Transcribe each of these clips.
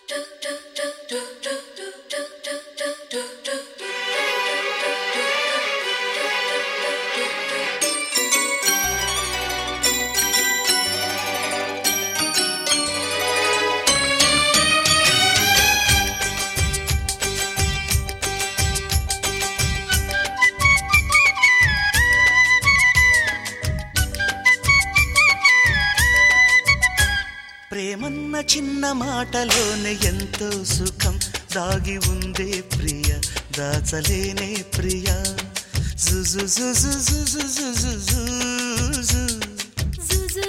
ప్రేమన్న చిన్న మాటలోనే ఎంతో సుఖం దాగి ఉందే ప్రియ దాచలేనే ప్రియ జు జు జు జు జు జు జు జు జు జు.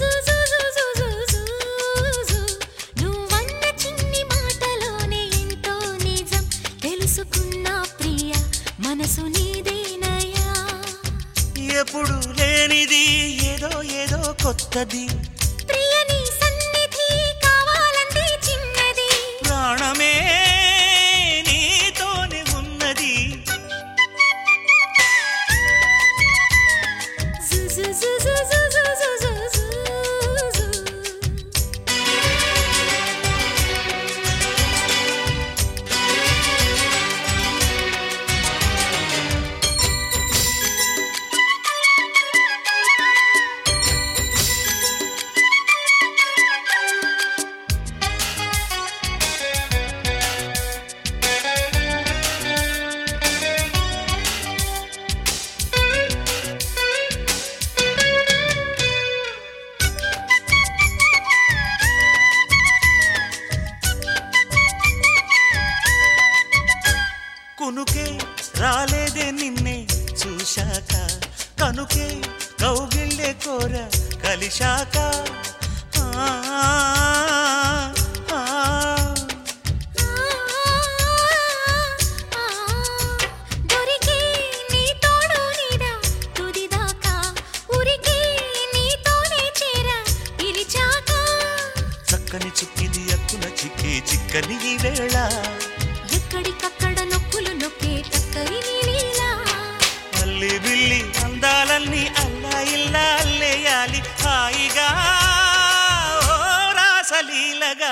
నువ్వన్న చిన్ని మాటలోనే ఎంతో నిజం తెలుసుకున్నా ప్రియ మనసు నీదేనయా ఎప్పుడు లేనిది ఏదో ఏదో కొత్తది ప్రియ నీ సన్నిధి కావాలంటే చిన్నది ప్రాణమే నీతోనే ఉన్నది జు జు జు జు జు జు జు జు జు జు. కునుకే రాలేదే నిన్నే చూశాక కనుకే కౌగిళ్ళే కోర కలిశాక ఆ, ఆ, దొరికే నీ తోడు నీడా తుదిదాకా ఉరికే నీతోనే చేరా పిలిచాక చక్కని చుక్కిది అక్కున చిక్కి చిక్కని ఈ వేళ ఎక్కడికక్కడ నొక్కులు నొక్కే టక్కరి నీలీలా అల్లి బిల్లి అందాలన్నీ అల్లా ఇల్లా అల్లేయాలి హాయిగా ఓ రాసలీలగా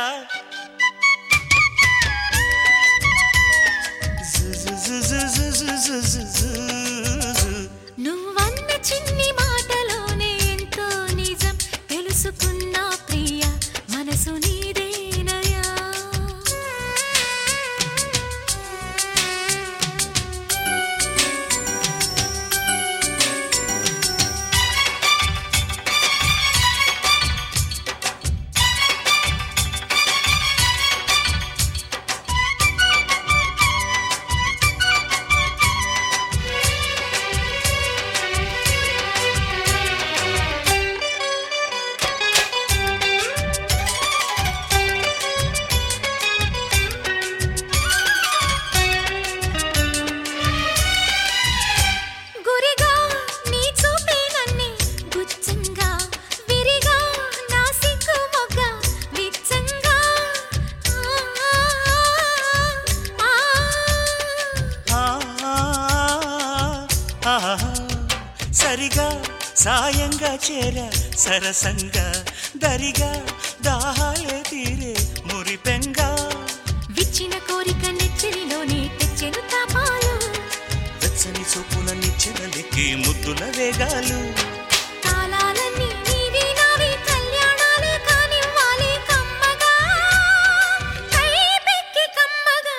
జు జు జు జు జు జు జు జు జు. నువ్వన్న చిన్ని మాటలోనే ఎంతో నిజం తెలుసుకున్నా ప్రియ మనసు నీదేనయా గురిగా నీ చూపే నన్నే గుచ్చంగా విరిగా నా సిగ్గు మొగ్గ విచ్చంగా ఆ, ఆ, ఆ. ఆ, ఆ, సరిగా సాయంగా చేర సరసంగా దరిగా దాహాలే తీరే మురిపెంగా విచ్చిన కోరిక నెచ్చరిలోనే తెచ్చెను తాపాలు వెచ్చని చూపుల నిచ్చెనలికి ముద్దుల వేగాలు కాలాలన్నీ నీవి నావి కళ్యాణాలే కానివ్వాలి కమ్మగా కైపెక్కి కమ్మగా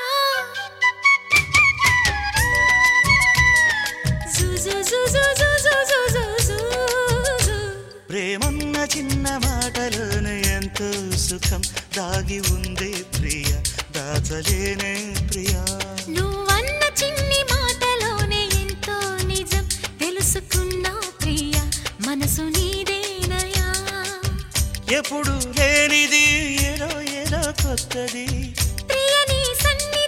జు జు జు జు జు జు జు జు జు జు. ప్రేమన్న చిన్న మాటలోనే ఎంతో సుఖం దాగి ఉంది ప్రియ దాచలేనే ప్రియా నువ్వన్న చిన్ని మాటలోనే ఎంతో నిజం తెలుసుకున్నా ప్రియ మనసు నీదేనయా ఎప్పుడు లేనిది ఏదో ఏదో కొత్తది ప్రియ నీ సన్ని